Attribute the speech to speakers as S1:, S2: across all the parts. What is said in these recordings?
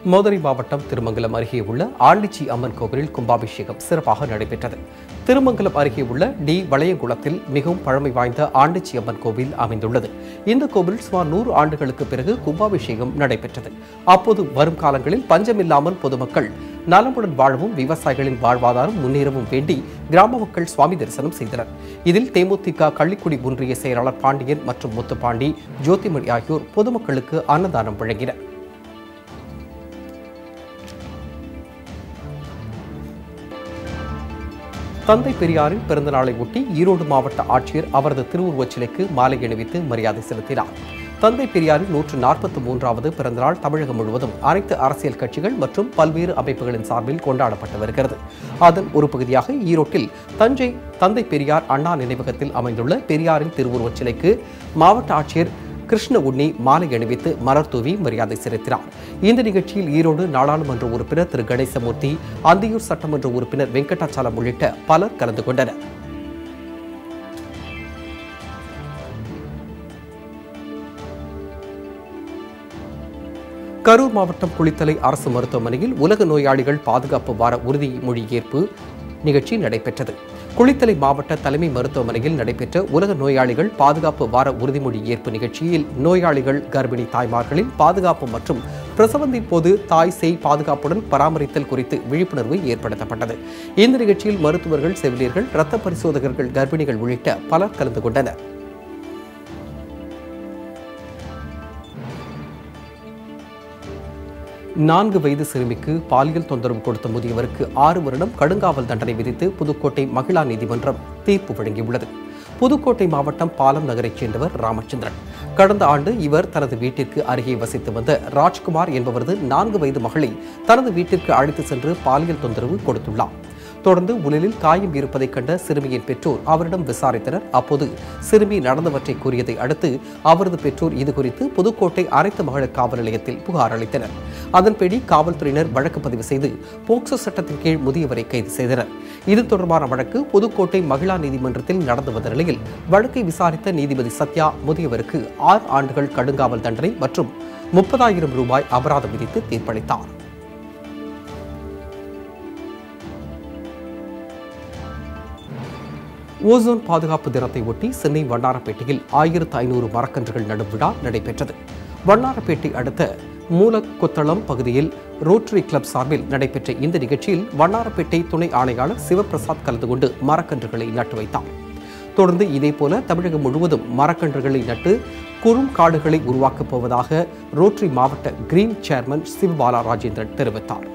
S1: மதுரை மாவட்டம் திருமங்கலம் அருகே உள்ள ஆண்டிச்சி அம்மன் கோவிலில் கும்பாபிஷேகம் சிறப்பாக நடைபெற்றது திருமங்கலம் அருகே உள்ள டி வளையங்குளத்தில் மிகவும் பழமை வாய்ந்த ஆண்டிச்சி அம்மன் கோவில் அமைந்துள்ளது இந்த கோவில் சுமார் நூறு ஆண்டுகளுக்கு பிறகு கும்பாபிஷேகம் நடைபெற்றது அப்போது வரும் காலங்களில் பஞ்சமில்லாமல் பொதுமக்கள் நலமுடன் வாழவும் விவசாயிகளின் வாழ்வாதாரம் முன்னேறவும் வேண்டி கிராம மக்கள் சுவாமி தரிசனம் செய்தனர் இதில் தேமுதிக கள்ளிக்குடி ஒன்றிய செயலாளர் பாண்டியன் மற்றும் முத்துப்பாண்டி ஜோதிமணி ஆகியோர் பொதுமக்களுக்கு அன்னதானம் வழங்கினர் தந்தை பெரியாரின் பிறந்த நாளை ஒட்டி ஈரோடு மாவட்ட ஆட்சியர் அவரது திருவுருவச் சிலைக்கு மாலை அணிவித்து மரியாதை செலுத்தினார் தந்தை பெரியாரின் நூற்று நாற்பத்தி மூன்றாவது பிறந்தநாள் தமிழகம் முழுவதும் அனைத்து அரசியல் கட்சிகள் மற்றும் பல்வேறு அமைப்புகளின் சார்பில் கொண்டாடப்பட்டு வருகிறது அதன் ஒரு பகுதியாக ஈரோட்டில் தஞ்சை தந்தை பெரியார் அண்ணா நினைவகத்தில் அமைந்துள்ள பெரியாரின் திருவுருவச் சிலைக்கு மாவட்ட ஆட்சியர் கிருஷ்ண உண்ணி மாலை அணிவித்து மலர் தூவி மரியாதை செலுத்தினார் இந்த நிகழ்ச்சியில் ஈரோடு நாடாளுமன்ற உறுப்பினர் திரு கணேசமூர்த்தி அந்தியூர் சட்டமன்ற உறுப்பினர் வெங்கடாச்சலம் உள்ளிட்ட பலர் கலந்து கொண்டனர் கரூர் மாவட்டம் குளித்தலை அரசு மருத்துவமனையில் உலக நோயாளிகள் பாதுகாப்பு வார உறுதிமொழி ஏற்பு நிகழ்ச்சி நடைபெற்றது குளித்தலை மாவட்ட தலைமை மருத்துவமனையில் நடைபெற்ற உலக நோயாளிகள் பாதுகாப்பு வார உறுதிமொழி ஏற்பு நிகழ்ச்சியில் நோயாளிகள் கர்ப்பிணி தாய்மார்களின் பாதுகாப்பு மற்றும் பிரசவத்தின் போது தாய் சேய் பாதுகாப்புடன் பராமரித்தல் குறித்து விழிப்புணர்வு ஏற்படுத்தப்பட்டது இந்த நிகழ்ச்சியில் மருத்துவர்கள் செவிலியர்கள் இரத்த பரிசோதகர்கள் கர்ப்பிணிகள் உள்ளிட்ட பலர் கலந்து கொண்டனர் நான்கு வயது சிறுமிக்கு பாலியல் தொந்தரவு கொடுத்த முதியவருக்கு ஆறு வருடம் கடுங்காவல் தண்டனை விதித்து புதுக்கோட்டை மகிழா நீதிமன்றம் தீர்ப்பு வழங்கியுள்ளது புதுக்கோட்டை மாவட்டம் பாலம் நகரைச் சேர்ந்தவர் ராமச்சந்திரன் கடந்த ஆண்டு இவர் தனது வீட்டிற்கு அருகே வசித்து வந்த ராஜ்குமார் என்பவரது நான்கு வயது மகளை தனது வீட்டிற்கு அழைத்து சென்று பாலியல் தொந்தரவு கொடுத்துள்ளார் தொடர்ந்து உடலில் காயம் இருப்பதைக் கண்ட சிறுமியின் பெற்றோர் அவரிடம் விசாரித்தனர் அப்போது சிறுமி நடந்தவற்றை கூறியதை அடுத்து அவரது பெற்றோர் இதுகுறித்து புதுக்கோட்டை அனைத்து மகளிர் காவல் நிலையத்தில் புகார் அளித்தனர் அதன்படி காவல்துறையினர் வழக்கு பதிவு செய்து போக்சோ சட்டத்தின் கீழ் முதியவரை கைது செய்தனர் இது தொடர்பான வழக்கு புதுக்கோட்டை மகிழா நீதிமன்றத்தில் நடந்து வந்த நிலையில் வழக்கை விசாரித்த நீதிபதி சத்யா முதியவருக்கு ஆறு ஆண்டுகள் கடுங்காவல் தண்டனை மற்றும் முப்பதாயிரம் ரூபாய் அபராதம் விதித்து தீர்ப்பளித்தார் ஓசோன் பாதுகாப்பு தினத்தை ஒட்டி சென்னை வண்ணாரப்பேட்டையில் ஆயிரத்து ஐநூறு மரக்கன்றுகள் நடும் விழா நடைபெற்றது வண்ணாரப்பேட்டை அடுத்த மூலக்கொத்தளம் பகுதியில் ரோட்டரி கிளப் சார்பில் நடைபெற்ற இந்த நிகழ்ச்சியில் வண்ணாரப்பேட்டை துணை ஆணையாளர் சிவபிரசாத் கலந்து கொண்டு மரக்கன்றுகளை நட்டு வைத்தார் தொடர்ந்து இதேபோல தமிழகம் முழுவதும் மரக்கன்றுகளை நட்டு குறும் காடுகளை உருவாக்கப் போவதாக ரோட்டரி மாவட்ட கிரீன் சேர்மன் சிவபாலா ராஜேந்திரன் தெரிவித்தார்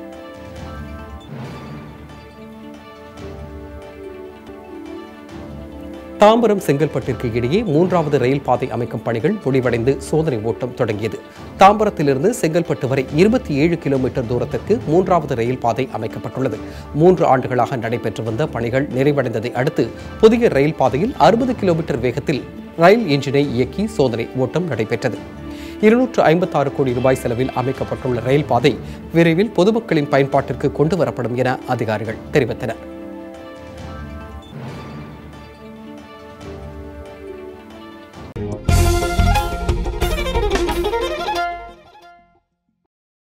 S1: தாம்பரம் செங்கல்பட்டிற்கு இடையே மூன்றாவது ரயில் பாதை அமைக்கும் பணிகள் முடிவடைந்து சோதனை ஓட்டம் தொடங்கியது தாம்பரத்திலிருந்து செங்கல்பட்டு வரை இருபத்தி ஏழு கிலோமீட்டர் தூரத்திற்கு மூன்றாவது ரயில் பாதை அமைக்கப்பட்டுள்ளது மூன்று ஆண்டுகளாக நடைபெற்று வந்த பணிகள் நிறைவடைந்ததை அடுத்து புதிய ரயில் பாதையில் அறுபது கிலோமீட்டர் வேகத்தில் ரயில் என்ஜினை இயக்கி சோதனை ஓட்டம் நடைபெற்றது இருநூற்று ஐம்பத்தாறு கோடி ரூபாய் செலவில் அமைக்கப்பட்டுள்ள ரயில் பாதை விரைவில் பொதுமக்களின் பயன்பாட்டிற்கு கொண்டு வரப்படும் என அதிகாரிகள் தெரிவித்தனர்